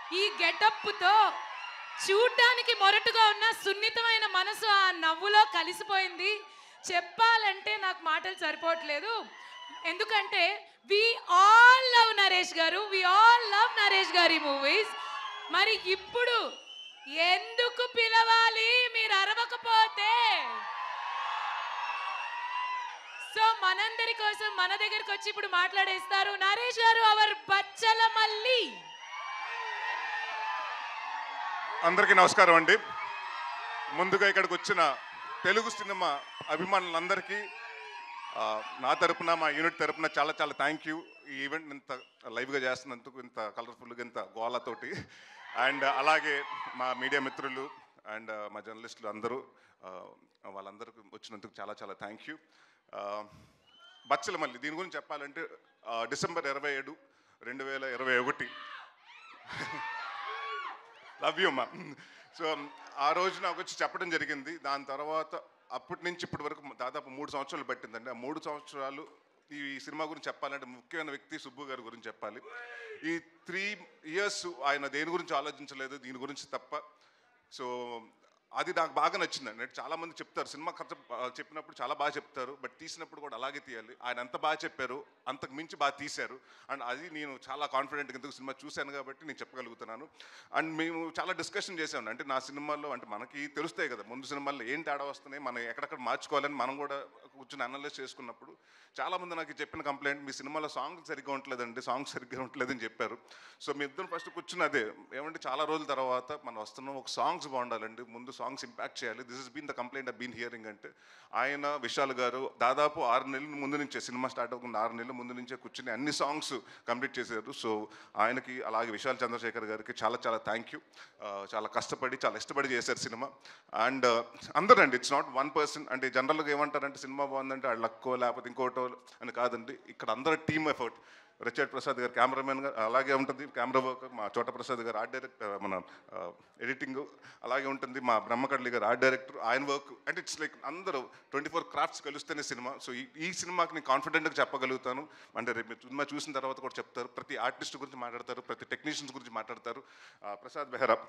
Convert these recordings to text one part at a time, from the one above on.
ఈ గెటప్తో చూడ్డానికి మొరటుగా ఉన్న సున్నితమైన మనసు ఆ నవ్వులో కలిసిపోయింది చెప్పాలంటే నాకు మాటలు సరిపోవట్లేదు ఎందుకంటే వి ఆల్ లవ్ నరేష్ గారు వి ఆల్ లవ్ నరేష్ గారి మూవీస్ మరి ఇప్పుడు ఎందుకు పిలవాలి మీరు అరవకపోతే సో మనందరి కోసం మన దగ్గరికి వచ్చి ఇప్పుడు మాట్లాడేస్తారు నరేష్ గారు అవర్ బచ్చల మల్లి అందరికీ నమస్కారం అండి ముందుగా ఇక్కడికి వచ్చిన తెలుగు సినిమా అభిమానులందరికీ ఆ, నా తరపున మా యూనిట్ తరపున చాలా చాలా థ్యాంక్ యూ ఈ ఈవెంట్ ఇంత లైవ్గా చేస్తున్నందుకు ఇంత కలర్ఫుల్గా ఇంత గోళతోటి అండ్ అలాగే మా మీడియా మిత్రులు అండ్ మా జర్నలిస్టులు అందరూ ఆ, వాళ్ళందరికీ వచ్చినందుకు చాలా చాలా థ్యాంక్ యూ బచ్చల మళ్ళీ దీని గురించి చెప్పాలంటే ఆ, డిసెంబర్ ఇరవై ఏడు రెండు వేల ఇరవై ఒకటి లవ్ యూ అమ్మా సో ఆ రోజు నాకు వచ్చి చెప్పడం జరిగింది దాని తర్వాత అప్పటి నుంచి ఇప్పటి వరకు దాదాపు మూడు సంవత్సరాలు పట్టిందండి ఆ మూడు సంవత్సరాలు ఈ సినిమా గురించి చెప్పాలంటే ముఖ్యమైన వ్యక్తి సుబ్బు గారి గురించి చెప్పాలి ఈ త్రీ ఇయర్స్ ఆయన దేని గురించి ఆలోచించలేదు దీని గురించి తప్ప సో అది నాకు బాగా నచ్చిందండి అంటే చాలా మంది చెప్తారు సినిమా కథ ఆ, చెప్పినప్పుడు చాలా బాగా చెప్తారు బట్ తీసినప్పుడు కూడా అలాగే తీయాలి ఆయన ఎంత బాగా చెప్పారు అంతకు మించి బాగా తీశారు అండ్ అది నేను చాలా కాన్ఫిడెంట్ ఎందుకు సినిమా చూశాను కాబట్టి నేను చెప్పగలుగుతున్నాను అండ్ మేము చాలా డిస్కషన్ చేసాం అంటే నా సినిమాల్లో అంటే మనకి తెలుస్తాయి కదా ముందు సినిమాల్లో ఏం తేడా వస్తున్నాయి మనం ఎక్కడెక్కడ మార్చుకోవాలని మనం కూడా కూర్చొని అనలైజ్ చేసుకున్నప్పుడు చాలా మంది నాకు చెప్పిన కంప్లైంట్ మీ సినిమాలో సాంగ్ సరిగ్గా ఉండలేదండి సాంగ్ సరిగ్గా ఉండలేదని చెప్పారు సో మీ ఇద్దరు ఫస్ట్ కూర్చుని అదే ఏమంటే చాలా రోజుల తర్వాత మనం వస్తున్నాం ఒక సాంగ్స్ బాగుండాలండి ముందు సాంగ్స్ ఇంపాక్ట్ చేయాలి this is been the complaint been hearing అంటే ఆయన విశాల్ గారు దాదాపు ఆరు నెలల ముందు నుంచే సినిమా స్టార్ట్ అవ్వకుండా ఆరు నెలల ముందు నుంచే కూర్చుని అన్ని సాంగ్స్ కంప్లీట్ చేశారు సో ఆయనకి అలాగే విశాల్ చంద్రశేఖర్ గారికి చాలా చాలా థ్యాంక్ యూ చాలా కష్టపడి చాలా ఇష్టపడి చేశారు సినిమా అండ్ అందరూ అండి ఇట్స్ నాట్ వన్ పర్సన్ అంటే జనరల్గా ఏమంటారంటే సినిమా బాగుందంటే ఆ లక్కో లేకపోతే ఇంకోటో అని కాదండి ఇక్కడ అందరూ టీమ్ ఎఫర్ట్ రిచర్డ్ ప్రసాద్ గారు కెమెరామెన్ గారు అలాగే ఉంటుంది కెమెరా వర్క్ మా చోట ప్రసాద్ గారు ఆర్ట్ డైరెక్ట్ మన ఎడిటింగ్ అలాగే ఉంటుంది మా బ్రహ్మకడ్లి గారు ఆర్ట్ డైరెక్టర్ ఆయన వర్క్ అంటే ఇట్స్ లైక్ అందరూ ట్వంటీ ఫోర్ క్రాఫ్ట్స్ కలిస్తేనే సినిమా సో ఈ ఈ సినిమాకి నేను కాన్ఫిడెంట్గా చెప్పగలుగుతాను అంటే రేపు మీరు సినిమా చూసిన తర్వాత కూడా చెప్తారు ప్రతి ఆర్టిస్ట్ గురించి మాట్లాడతారు ప్రతి టెక్నీషియన్స్ గురించి మాట్లాడతారు ఆ, ప్రసాద్ బెహ్రా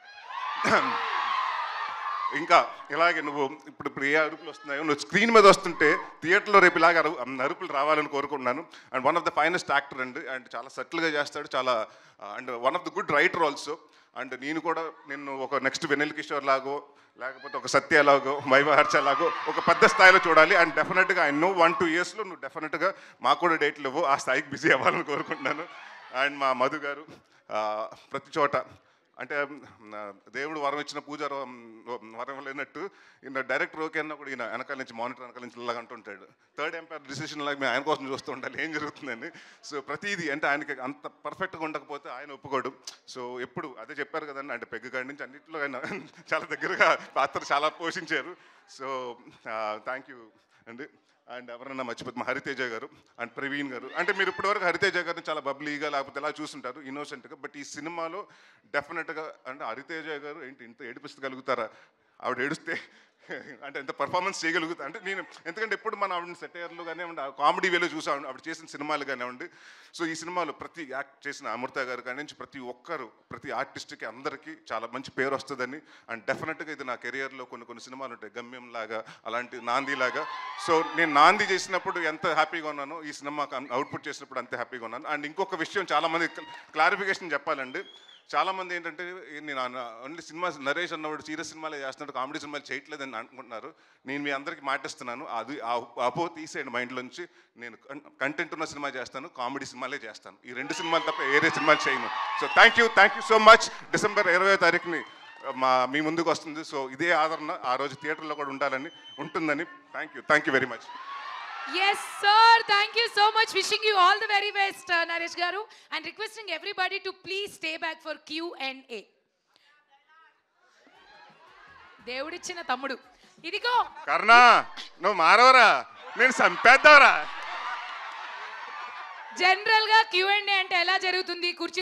ఇంకా ఇలాగే నువ్వు ఇప్పుడు ఇప్పుడు ఏ అరుపులు వస్తున్నాయో నువ్వు స్క్రీన్ మీద వస్తుంటే థియేటర్లో రేపు ఇలాగ అరు అరుపులు రావాలని కోరుకుంటున్నాను and one of the finest actor అండి అండ్ చాలా సటిల్గా చేస్తాడు చాలా and one of the good writer also and నేను కూడా నిన్ను ఒక నెక్స్ట్ వెనిల్ కిషోర్ లాగో లేకపోతే ఒక సత్య లాగో వైవహర్ష లాగో ఒక పెద్ద స్థాయిలో చూడాలి అండ్ డెఫినెట్గా ఐ నో వన్ టూ ఇయర్స్లో నువ్వు డెఫినెట్గా మాకు కూడా డేట్లు ఇవ్వు ఆ స్థాయికి బిజీ అవ్వాలని కోరుకుంటున్నాను అండ్ మా మధు గారు ఆ, ప్రతి చోట అంటే మ్, దేవుడు వరం ఇచ్చిన పూజ వరం లేనట్టు ఈయన డైరెక్టర్ ఓకే అన్న కూడా ఈయన వెనకాల నుంచి మానిటర్ వెనకాల నుంచి ఇలాగ అంటుంటాడు థర్డ్ ఎంపైర్ డిసిషన్ లాగా మేము ఆయన కోసం చూస్తూ ఉండాలి ఏం జరుగుతుందని సో ప్రతిదీ అంటే ఆయనకి అంత పర్ఫెక్ట్గా ఉండకపోతే ఆయన ఒప్పుకోడు సో ఎప్పుడు అదే చెప్పారు కదండి అంటే పెగ్గు కాడి నుంచి అన్నింటిలో ఆయన చాలా దగ్గరగా పాత్ర చాలా పోషించారు సో థ్యాంక్ యూ అండి అండ్ ఎవరన్నా మర్చిపోతే మా హరితేజ గారు అండ్ ప్రవీణ్ గారు అంటే మీరు ఇప్పటివరకు హరితేజ గారిని చాలా బబ్లీగా లేకపోతే ఎలా చూస్తుంటారు ఇన్నోసెంట్గా బట్ ఈ సినిమాలో డెఫినెట్గా అంటే హరితేజ గారు ఏంటి ఇంత ఏడిపిస్తగలుగుతారా ఆవిడ ఏడిస్తే అంటే ఎంత పర్ఫార్మెన్స్ చేయగలుగుతా అంటే నేను ఎందుకంటే ఎప్పుడు మనం ఆవిడ సెటైర్లు కానివ్వండి కామెడీ వేలో చూసాం ఆవిడ చేసిన సినిమాలు కానివ్వండి సో ఈ సినిమాలో ప్రతి యాక్ట్ చేసిన అమృత గారు కాడి నుంచి ప్రతి ఒక్కరు ప్రతి ఆర్టిస్ట్కి అందరికీ చాలా మంచి పేరు వస్తుందని అండ్ డెఫినెట్గా ఇది నా కెరియర్లో కొన్ని కొన్ని సినిమాలు ఉంటాయి గమ్యం లాగా అలాంటి నాంది లాగా సో నేను నాంది చేసినప్పుడు ఎంత హ్యాపీగా ఉన్నానో ఈ సినిమా అవుట్పుట్ చేసినప్పుడు అంతే హ్యాపీగా ఉన్నాను అండ్ ఇంకొక విషయం చాలా మంది క్లారిఫికేషన్ చెప్పాలండి చాలా మంది ఏంటంటే ఏ నేను ఓన్లీ సినిమా నరేష్ అన్నవాడు సీరియస్ సినిమాలే చేస్తున్నాడు కామెడీ సినిమాలు చేయట్లేదని అనుకుంటున్నారు నేను మీ అందరికీ మాటిస్తున్నాను అది ఆ అపో తీసేయండి మైండ్లోంచి నేను కంటెంట్ ఉన్న సినిమా చేస్తాను కామెడీ సినిమాలే చేస్తాను ఈ రెండు సినిమాలు తప్ప వేరే సినిమాలు చేయను so thank you thank you so much December ఇరవై తారీఖుని మా మీ ముందుకు వస్తుంది సో ఇదే ఆదరణ ఆ రోజు థియేటర్లో కూడా ఉండాలని ఉంటుందని thank you thank you very much Yes, sir. Thank you so much. Wishing you all the very best, uh, Naresh Garu, and requesting everybody to please stay back for Q and A. దేవుడిచ్చిన తమ్ముడు ఇదిగో కర్ణా నువ్వు మారవరా నేను చంపేద్దావరా general గా Q and అంటే ఎలా జరుగుతుంది కుర్చీ